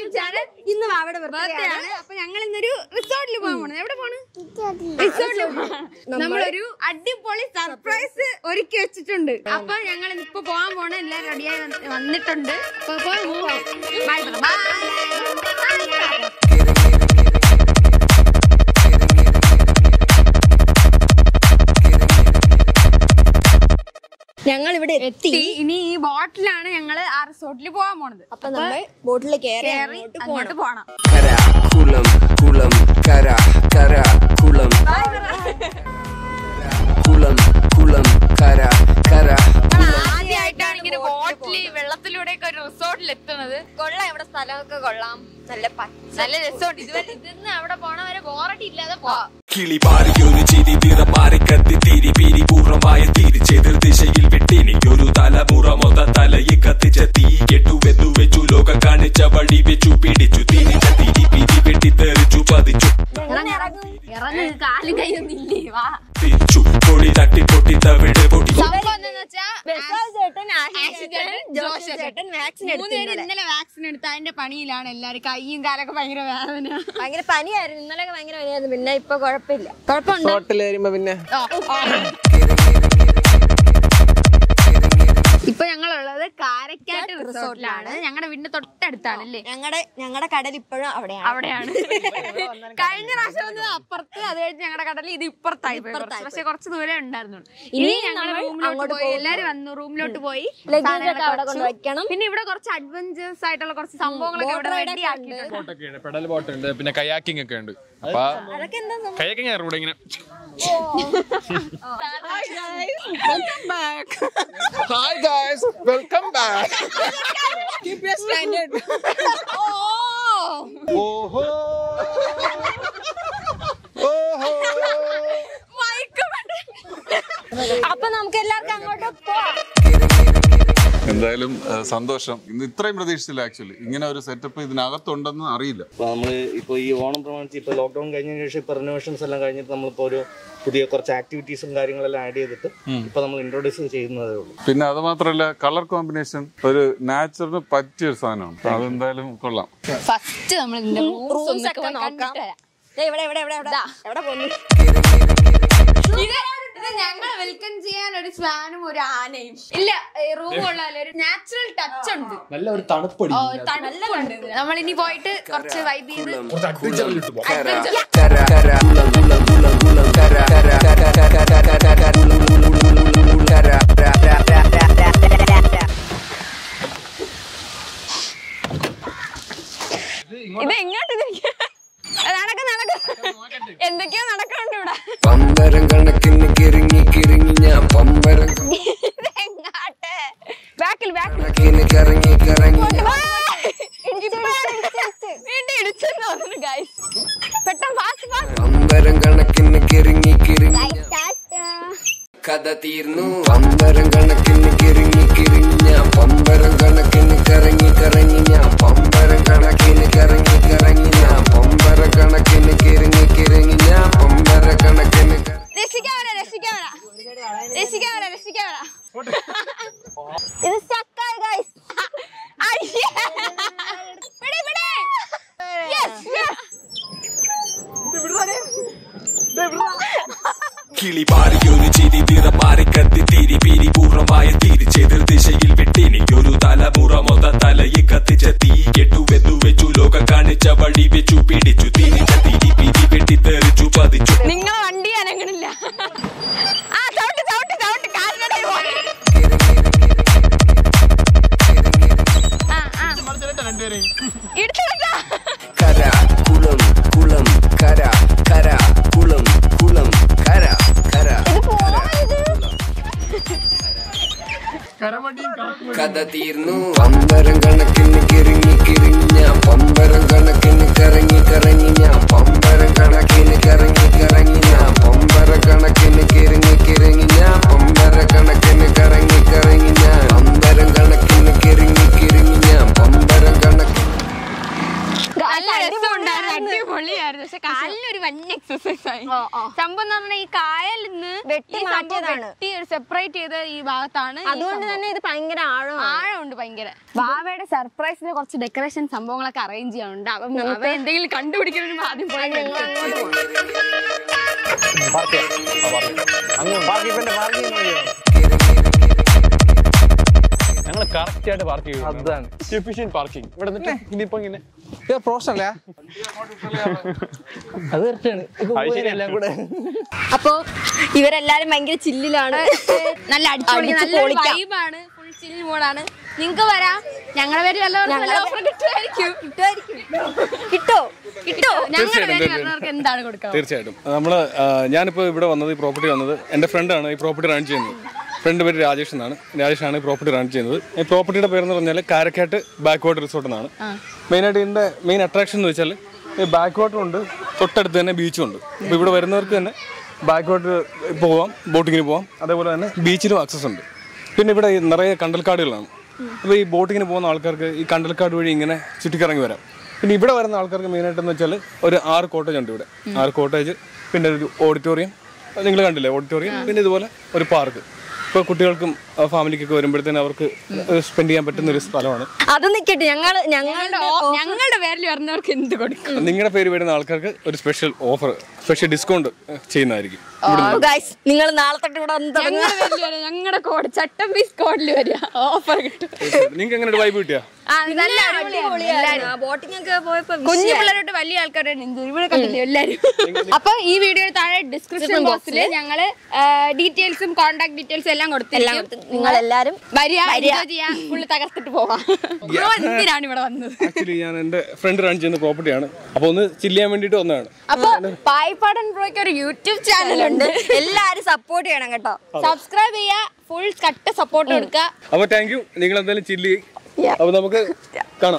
Channel ഇന്ന് അവിടെ birthday ആണ് അപ്പൊ ഞങ്ങൾ ഇന്നൊരു റിസോർട്ടിൽ പോകാൻ പോണത് എവിടെ പോണ് റിസോർട്ടിൽ നമ്മളൊരു അടിപൊളി സർപ്രൈസ് ഒരുക്കി വെച്ചിട്ടുണ്ട് അപ്പൊ ഞങ്ങൾ ഇപ്പൊ പോകാൻ പോണ എല്ലാരും റെഡിയായി വന്ന്- വന്നിട്ടുണ്ട് അപ്പൊ പോവാം. Bye, bye, bye. ഞങ്ങൾ ഇവിടെ എത്തി എത്തി ഇനി ഈ ബോട്ടിലാണ് ഞങ്ങള് ആ റിസോർട്ടിൽ പോകാൻ പോണത് അപ്പൊ നമ്മൾ ബോട്ടിൽ കയറി കേറി അങ്ങോട്ട് പോണം കര കുളം കുളം കര കര കുളം കുളം കുളം കര കര ആദ്യമായിട്ടാണ് ഇങ്ങനെ ബോട്ടിൽ വെള്ളത്തിലൂടെ ഒക്കെ ഒരു റിസോർട്ടിൽ എത്തുന്നത് കൊള്ളാം ഇവിടെ സ്ഥലമൊക്കെ കൊള്ളാം നല്ല പച്ച നല്ല രസമുണ്ട് ഇതുവരെ ഇതിന്ന് അവിടെ പോണ വരെ ബോറടി ഇല്ലാതെ പോവാം കിളി പാറിയൊരു ചിരി നിറം മാറി കത്തി തിരി പിരി പൂർണ്ണമായ തിരിച്ചെതിർ ദിശയിൽ വിട്ടെനിക്കൊരു തലമുറ മൊത തലയെ കത്തിച്ച തീ കെട്ടുവെന്നു വെച്ചു ലോകം കാണിച്ച വഴി വെച്ചു പിടിച്ചു തിരിച്ച തിരി പിരി വെട്ടിത്തെറിച്ചു പതിച്ചു ഇറങ്ങ് കാലും കൈയൊന്നും ഇല്ലേ വാ തിരിച്ചു പൊടി തട്ടി പൊട്ടി തവിട് പൊടി സംഭവം എന്താന്ന് വെച്ചാ ബസാൽ ചേട്ടൻ ആശി ആശി ചേട്ടൻ ചേട്ടൻ, ജോഷി ജോഷി ചേട്ടൻ ചേട്ടൻ. വാക്സിൻ മൂന്നുപേര് എടുത്തു ഇന്നലെ വാക്സിൻ എടുത്ത് അതിന്റെ പണിയിലാണ് എല്ലാരും കൈയും കാലൊക്കെ ഭയങ്കര വേദന ഭയങ്കര പനിയായിരുന്നു ഇന്നലെയൊക്കെ ഭയങ്കര പനിയായിരുന്നു പിന്നെ ഇപ്പൊ കുഴപ്പമില്ല കുഴപ്പമുണ്ട് ഹോട്ടലിൽ വരുമ്പോ പിന്നെ ഇപ്പൊ ഞങ്ങളുള്ളത് കാരക്കാട്ട് റിസോർട്ടിലാണ് ഞങ്ങളുടെ വീടിന്റെ തൊട്ടടുത്താണ് അല്ലേ ഞങ്ങളുടെ ഞങ്ങളുടെ കടൽ ഇപ്പോഴും അവിടെയാണ് അവിടെയാണ് കഴിഞ്ഞ പ്രാവശ്യം വന്നത് അപ്പുറത്ത് അത് കഴിഞ്ഞ് ഞങ്ങളുടെ കടലിൽ ഇത് ഇപ്പുറത്തായി പോയി കുറച്ച്. പക്ഷെ കുറച്ച് ദൂരെ ഉണ്ടായിരുന്നുള്ളൂ ഇനി ഞങ്ങൾ റൂമിലോട്ട് പോയി എല്ലാരും വന്നു റൂമിലോട്ട് പോയി ലഗേജ് സാധനങ്ങളൊക്കെ ഒക്കെ അവിടെ കൊണ്ട് വെച്ചു. വെക്കണം പിന്നെ ഇവിടെ കുറച്ച് അഡ്വഞ്ചേഴ്സ് ആയിട്ടുള്ള കുറച്ച് സംഭവങ്ങളൊക്കെ ഇവിടെ റെഡി ആക്കിയിട്ടുണ്ട് ബോട്ടൊക്കെ ഉണ്ട് പെഡൽ ബോട്ട് ഉണ്ട് പിന്നെ കയാക്കിംഗ് ഒക്കെ ഉണ്ട് അപ്പൊ അതൊക്കെ എന്താ സംഭവം? കയാക്കിംഗ് ആയിരുന്നു ഇവിടെ ഇങ്ങനെ ഹായ് ഗായ്സ് വെൽക്കം ബാക്ക് ഓഹോ ഓഹോ അപ്പൊ നമുക്ക് എല്ലാവർക്കും അങ്ങോട്ട് പോവാം എന്തായാലും ആ, സന്തോഷം ഇന്ന് ഇത്രയും പ്രതീക്ഷിച്ചില്ല ആക്ച്വലി ഇങ്ങനെ ഒരു സെറ്റപ്പ് ഇതിനകത്തുണ്ടെന്ന് അറിയില്ല അപ്പോൾ നമ്മൾ ഇപ്പോൾ ഈ ഓണം പ്രമാണിച്ച് ഇപ്പോൾ ലോക്ക്ഡൗൺ കഴിഞ്ഞതിന് ശേഷം ഇപ്പോൾ റിനോവേഷൻസ് എല്ലാം കഴിഞ്ഞിട്ട് നമ്മളിപ്പോൾ ഒരു പുതിയ കുറച്ച് ആക്ടിവിറ്റീസും കാര്യങ്ങളെല്ലാം ആഡ് ചെയ്തിട്ട് ഇപ്പോൾ നമ്മൾ ഇൻട്രൊഡ്യൂസ് ചെയ്യുന്നതേ ഉള്ളൂ പിന്നെ അത് മാത്രമല്ല കളർ കോമ്പിനേഷൻ ഒരു നാച്ചുറലിന് പറ്റിയ ഒരു സാധനമാണ് അപ്പൊ അതെന്തായാലും കൊള്ളാം ഫസ്റ്റ് നമ്മൾ ഇതിന്റെ റൂംസ് ഒക്കെ നോക്കാം ദേ ഇവിടെ ഇവിടെ ഇവിടെ ഇവിടെ എവിടെ പോകുന്നു ഇത് ഇത് ഞങ്ങൾ വെൽക്കം ചെയ്യാൻ ഒരു സ്വാനും ഒരു ആനയും ഇല്ല റൂം കൊള്ളാല ഒരു നാച്ചുറൽ ടച്ച് ഉണ്ട് നല്ല ഒരു തണുപ്പടി ഓ തണുപ്പുണ്ട് നമ്മൾ ഇനി പോയിട്ട് കുറച്ച് വൈബ് ചെയ്ത് കര കര കുളം കുളം കുളം കുളം കര കര കര കര കര കര കര കുളം കുളം കുളം കുളം കര കര കര കര കര ഇത് എങ്ങോട്ട് തിരിക്കാ? നടക്ക് നടക്ക് എന്തൊക്കെയോ നടക്കണുണ്ട് ഇവിടെ പമ്പരം കണക്കിന് കിറങ്ങി കിറങ്ങി ഞാൻ പമ്പരം ഇത് എങ്ങാട്ട് ബാക്കിൽ ബാക്കിൽ കണക്കിന് കറങ്ങി കറങ്ങി വീണ്ടും ഇടിച്ചെന്ന് തോന്നുന്നു ഗൈസ് പെട്ടെന്ന് ഫാസ്റ്റ് ഫാസ്റ്റ് പമ്പരം കണക്കിന് കിറങ്ങി കിറങ്ങി കഥ തീർന്നു പമ്പരം കണക്കിന് കിറങ്ങി കിറങ്ങി ഞാൻ പമ്പരം കണക്കിന് കറങ്ങി കറങ്ങി ഞാൻ പമ്പരം കണക്കിന് കറങ്ങി കറങ്ങി ഞാൻ പമ്പര കണക്കിന് കിറങ്ങി കിറങ്ങി ഞാൻ പമ്പര കണക്കിന് കറങ്ങി രക്ഷിക്കാവല രക്ഷിക്കാവല രക്ഷിക്കാവല രക്ഷിക്കാവല ഇത് സ്റ്റക്കായി ഗൈസ് വിട് വിട് യെസ് യെസ് കിളി പാറിയൊരു ചിരി നിറം മാറി കത്തി തിരി പിരി പൂർണ്ണമായ തിരിച്ചെതിർ ദിശയിൽ വിട്ടെനിക്കൊരു തലമുറ മൊത തലയെ കത്തിച്ച തീ കെട്ടുവെന്നു വെച്ചു ലോകം കാണിച്ച വഴി വെച്ചു പിടിച്ചു തിരിച്ച തിരി പിരി വെട്ടിത്തെറിച്ചു പതിച്ചു നിങ്ങളെ വണ്ടി അനങ്ങണില്ല ആ ചവിട്ട് ചവിട്ട് ചവിട്ട് കാലിനടയിൽ പോയി ആ ആ ഇടിച്ചെടുത്താ കര കുളം കുളം കര കര കുളം കുളം കര കര കഥ തീർന്നു പമ്പരം കണക്കിന് കിറങ്ങി കിറങ്ങി ഞാൻ പമ്പരം കണക്കിന് കറങ്ങി കറങ്ങി ഞാൻ പമ്പരം കണക്കിന് കറങ്ങി കറങ്ങി ഞാൻ പമ്പര കണക്കിന് കിറങ്ങി കിറങ്ങി ഞാൻ പമ്പര കണക്കിന് കറങ്ങി കറങ്ങി ഞാൻ പമ്പരം കണക്കിന് കിറങ്ങി കിറങ്ങി ഞാൻ പമ്പരം കണക്കിന് നല്ല രസമുണ്ടായിരുന്നു അടിപൊളിയായിരുന്നു പക്ഷെ കാലിന് ഒരു വൻ എക്സസൈസ് ആയി സംഭവം എന്ന് പറഞ്ഞാൽ ഈ കായലിൽ നിന്ന് വെട്ടി ഈ സംഭവം മാറ്റിയതാണ്. വെട്ടി സെപ്പറേറ്റ് ചെയ്ത ഈ ഭാഗത്താണ് ഈ അതുകൊണ്ട് സംഭവം. തന്നെ ഇത് ഭയങ്കര ആഴമാണ് ആഴമുണ്ട് ഭയങ്കര വാവയുടെ സർപ്രൈസിന് കുറച്ച് ഡെക്കറേഷൻ സംഭവങ്ങളൊക്കെ അറേഞ്ച് ചെയ്യാനുണ്ട് അപ്പം അവ എന്തെങ്കിലും കണ്ടുപിടിക്കണമെങ്കിൽ ആദ്യം പോയി ഞങ്ങൾ കറക്റ്റ് ആയിട്ട് പാർക്ക് ചെയ്യും അതാണ് എഫിഷ്യന്റ് പാർക്കിംഗ് ഇവിടെ നിന്നിട്ട് ഇനിയിപ്പോ ഇങ്ങനെ പ്രോഷനല്ലേ അത് കറക്റ്റാണ് എല്ലാം കൂടെ അപ്പൊ ഇവരെല്ലാരും ഭയങ്കര ചില്ലിലാണ് നല്ല അടിച്ചുപൊളി അടിച്ച് നല്ല പൊളിക്കാം. വൈബാണ് ഫുൾ ചിൽ മോഡാണ് നിങ്ങൾക്ക് വരാം ഞങ്ങളുടെ പേര് വല്ലവർക്കും ഓഫർ കിട്ടുമായിരിക്കും കിട്ടോ കിട്ടോ ഞങ്ങളുടെ പേര് വരുന്നവർക്ക് എന്താണ് കൊടുക്കുക തീർച്ചയായിട്ടും നമ്മൾ ഞാനിപ്പോൾ ഇവിടെ വന്നത് ഈ പ്രോപ്പർട്ടി വന്നത് എൻ്റെ ഫ്രണ്ടാണ് ഈ പ്രോപ്പർട്ടി റൺ ചെയ്യുന്നത് ഫ്രണ്ട് പേര് രാജേഷ് എന്നാണ് രാജേഷാണ് ഈ പ്രോപ്പർട്ടി റൺ ചെയ്യുന്നത് ഈ പ്രോപ്പർട്ടിയുടെ പേരെന്ന് പറഞ്ഞാൽ കാരക്കാട്ട് ബാക്ക് വാട്ടർ റിസോർട്ട് എന്നാണ് മെയിനായിട്ട് ഇതിൻ്റെ മെയിൻ അട്രാക്ഷൻ എന്ന് വെച്ചാൽ ഈ ബാക്ക് വാട്ടർ ഉണ്ട് തൊട്ടടുത്ത് തന്നെ ബീച്ചും ഉണ്ട് അപ്പോൾ ഇവിടെ വരുന്നവർക്ക് തന്നെ ബാക്ക് വാട്ടർ പോവാം ബോട്ടിങ്ങിന് പോവാം അതേപോലെ തന്നെ ബീച്ചിലും ആക്സസ് ഉണ്ട് പിന്നെ ഇവിടെ ഈ നിറയെ കണ്ടൽക്കാടുകളാണ് അപ്പോൾ ഈ ബോട്ടിങ്ങിന് പോകുന്ന ആൾക്കാർക്ക് ഈ കണ്ടൽക്കാട് വഴി ഇങ്ങനെ ചുറ്റിക്കറങ്ങി വരാം പിന്നെ ഇവിടെ വരുന്ന ആൾക്കാർക്ക് മെയിനായിട്ടെന്ന് വെച്ചാൽ ഒരു ആറ് കോട്ടേജ് ഉണ്ട് ഇവിടെ ആറ് കോട്ടേജ് പിന്നെ ഒരു ഓഡിറ്റോറിയം നിങ്ങൾ കണ്ടില്ലേ ഓഡിറ്റോറിയം പിന്നെ ഇതുപോലെ ഒരു പാർക്ക് ഇപ്പോൾ കുട്ടികൾക്കും ഫാമിലിക്കൊക്കെ വരുമ്പോഴത്തേനും അവർക്ക് സ്പെൻഡ് ചെയ്യാൻ പറ്റുന്ന ഒരു സ്ഥലമാണ് അത് നിക്കട്ടെ ഞങ്ങള് ഞങ്ങളുടെ ഞങ്ങളുടെ പേരിൽ വരുന്നവർക്ക് എന്ത് കൊടുക്കും നിങ്ങളുടെ പേര് വരുന്ന ആൾക്കാർക്ക് ഒരു സ്പെഷ്യൽ ഓഫർ സ്പെഷ്യൽ ഡിസ്കൗണ്ട് ചെയ്യുന്നതായിരിക്കും ഗൈസ് നിങ്ങൾ നാളെ തൊട്ട് ഇവിടെ വന്ന് തുടങ്ങുക ഞങ്ങളുടെ പേരിൽ വരിക ഞങ്ങളുടെ കോഡ് ചട്ടം പീസ് കോഡിൽ വരിക ഓഫർ കിട്ടും നിങ്ങൾക്ക് എങ്ങനെ ഒരു വൈബ് കിട്ടിയാ ആ, നല്ല അടിപൊളിയാണ്. ബോട്ടിംഗ് ഒക്കെ പോയപ്പോ കുഞ്ഞു പിള്ളേരോട്ട് വലിയ ആൾക്കാരുടെ ഇവിടെ കണ്ടില്ലേ എല്ലാരും അപ്പൊ ഈ വീഡിയോ താഴെ ഡിസ്ക്രിപ്ഷൻ ബോക്സിൽ ഞങ്ങള് ഡീറ്റെയിൽസും കോൺടാക്ട് ഡീറ്റെയിൽസും എല്ലാം കൊടുത്തിരിക്കും നിങ്ങൾ എല്ലാരും വരിക enjoy ചെയ്യാ ഫുള്ള് തകർത്തിട്ട് പോവാം ബ്രോ എന്തിനാണ് ഇവിടെ വന്നത് ആക്ച്വലി ഞാൻ എൻ്റെ ഫ്രണ്ട് റൺ ചെയ്യുന്ന പ്രോപ്പർട്ടിയാണ് അപ്പോൾ ഒന്ന് ചില്ല് ചെയ്യാൻ വേണ്ടിയിട്ട് വന്നതാണ് അപ്പൊ പായ്പാടൻ ബ്രോയ്ക്ക് ഒരു യൂട്യൂബ് ചാനൽ ഉണ്ട് എല്ലാരും സപ്പോർട്ട് ചെയ്യണം കേട്ടോ സബ്സ്ക്രൈബ് ചെയ്യാ ഫുൾ കട്ട സപ്പോർട്ട് കൊടുക്കുക അപ്പോൾ താങ്ക് യു നിങ്ങൾ എന്തായാലും ചില്ല് അപ്പോൾ നമുക്ക് കാണാം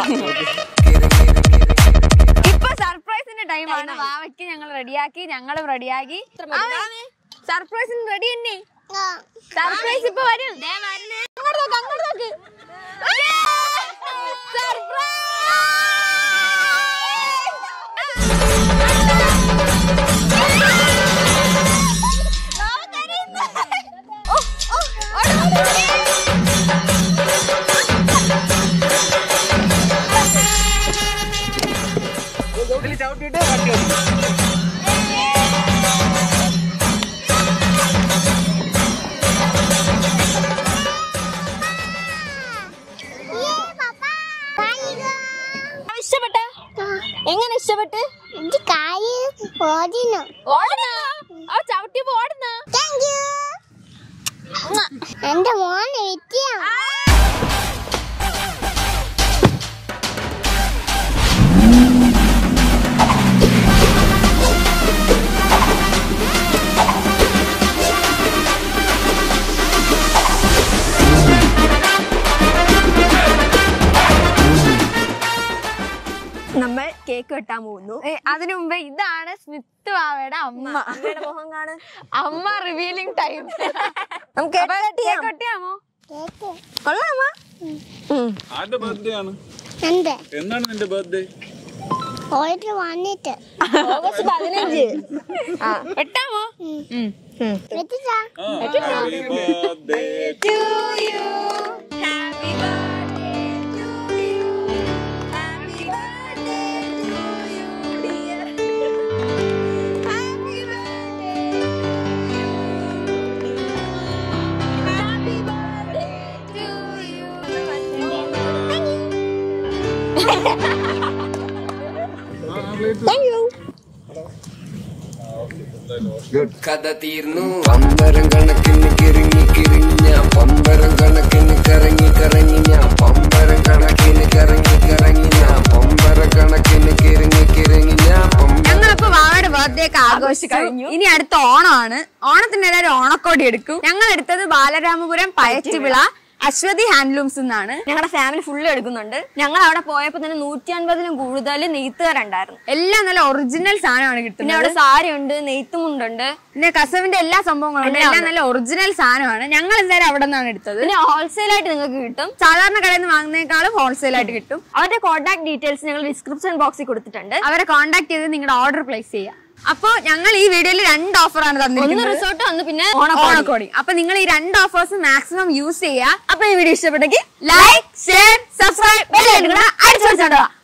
ഇപ്പൊ സർപ്രൈസിന്റെ ടൈമാണ് വാവയ്ക്ക് ഞങ്ങൾ റെഡിയാക്കി ഞങ്ങളും റെഡിയാക്കി സർപ്രൈസിന് റെഡി തന്നെ സർപ്രൈസ് ഇപ്പൊ വരും അങ്ങോട്ട് നോക്ക് അങ്ങോട്ട് നോക്ക് ഇഷ്ടപ്പെട്ട എങ്ങനെ ഇഷ്ടപ്പെട്ട് എനിക്ക് കായ് ഓടിനു ഓടുന്ന ആ ചവിട്ടി ഓടുന്ന താങ്ക് യു എന്റെ മോനെ വിറ്റിയാ നമ്മൾ കേക്ക് വെട്ടാൻ പോകുന്നു അതിനു മുമ്പ് ഇതാണ് സ്മിത്ത് വാവയുടെ അമ്മ അമ്മയുടെ മുഖം കാണ് അമ്മ റിവീലിംഗ് ടൈം നമുക്ക് കേക്ക് cut ചെയ്യാം. കട്ടിയാമോ കേക്ക് കൊള്ളാമോ ആരുടെ ബർത്ത്ഡേ ആണ് എന്ത് എന്നാണ് നിന്റെ ബർത്ത്ഡേ ഓർഡർ വന്നിട്ട് ഓഗസ്റ്റ് പതിനഞ്ച് വെട്ടാമോ വെച്ചിട്ടാ ഹാപ്പി ബർത്ത്ഡേ കഥ തീർന്നു പമ്പരം കണക്കിന് കിറങ്ങി കിറിഞ്ഞ പമ്പരം കണക്കിന് കറങ്ങി കറങ്ങി ഞാൻ പമ്പരം കണക്കിന് കറങ്ങി കറങ്ങി ഞാൻ പമ്പരം കണക്കിന് കിറങ്ങി കിറങ്ങി ഞാൻ പമ്പരം ഞങ്ങളിപ്പോ വാവയുടെ ബർത്ത്ഡേ ഒക്കെ ആഘോഷിച്ചു ഇനി അടുത്ത ഓണമാണ് ഓണത്തിന് എല്ലാവരും ഓണക്കോടി എടുക്കും ഞങ്ങൾ എടുത്തത് ബാലരാമപുരം പയറ്റുവിള അശ്വതി ഹാൻഡ്ലൂംസ് എന്നാണ് ഞങ്ങളുടെ ഫാമിലി ഫുള്ള് എടുക്കുന്നുണ്ട് ഞങ്ങൾ അവിടെ പോയപ്പോ തന്നെ നൂറ്റി അൻപതിലും കൂടുതൽ നെയ്ത്തുകാരുണ്ടായിരുന്നു എല്ലാം നല്ല ഒറിജിനൽ സാധനമാണ് പിന്നെ കിട്ടുന്നത് അവിടെ സാരി ഉണ്ട് നെയ്ത്തുമുണ്ടുണ്ട് പിന്നെ കസവിന്റെ എല്ലാ സംഭവങ്ങളും ഉണ്ട് എല്ലാം നല്ല ഒറിജിനൽ സാധനമാണ് ഞങ്ങൾ എന്തായാലും അവിടെ നിന്നാണ് എടുത്തത് പിന്നെ ഹോൾസെയിൽ ആയിട്ട് നിങ്ങൾക്ക് കിട്ടും സാധാരണ കടയിൽ നിന്ന് വാങ്ങുന്നതിനേക്കാളും ഹോൾസെയിൽ ആയിട്ട് കിട്ടും അവരുടെ കോൺടാക്ട് ഡീറ്റെയിൽസ് ഞങ്ങൾ ഡിസ്ക്രിപ്ഷൻ ബോക്സിൽ കൊടുത്തിട്ടുണ്ട് അവരെ കോൺടാക്ട് ചെയ്ത് നിങ്ങളുടെ ഓർഡർ പ്ലേസ് ചെയ്യാം അപ്പൊ ഞങ്ങൾ ഈ വീഡിയോയിൽ രണ്ട് ഓഫറാണ് ഒന്ന് തന്നിരിക്കുന്നത് റിസോർട്ട് വന്ന് പിന്നെ ഓണക്കോടി അപ്പൊ നിങ്ങൾ ഈ രണ്ട് ഓഫേഴ്സ് മാക്സിമം യൂസ് ചെയ്യുക അപ്പൊ ഈ വീഡിയോ ഇഷ്ടപ്പെട്ടെങ്കിൽ ലൈക്ക് ഷെയർ സബ്സ്ക്രൈബ് അടിച്ചു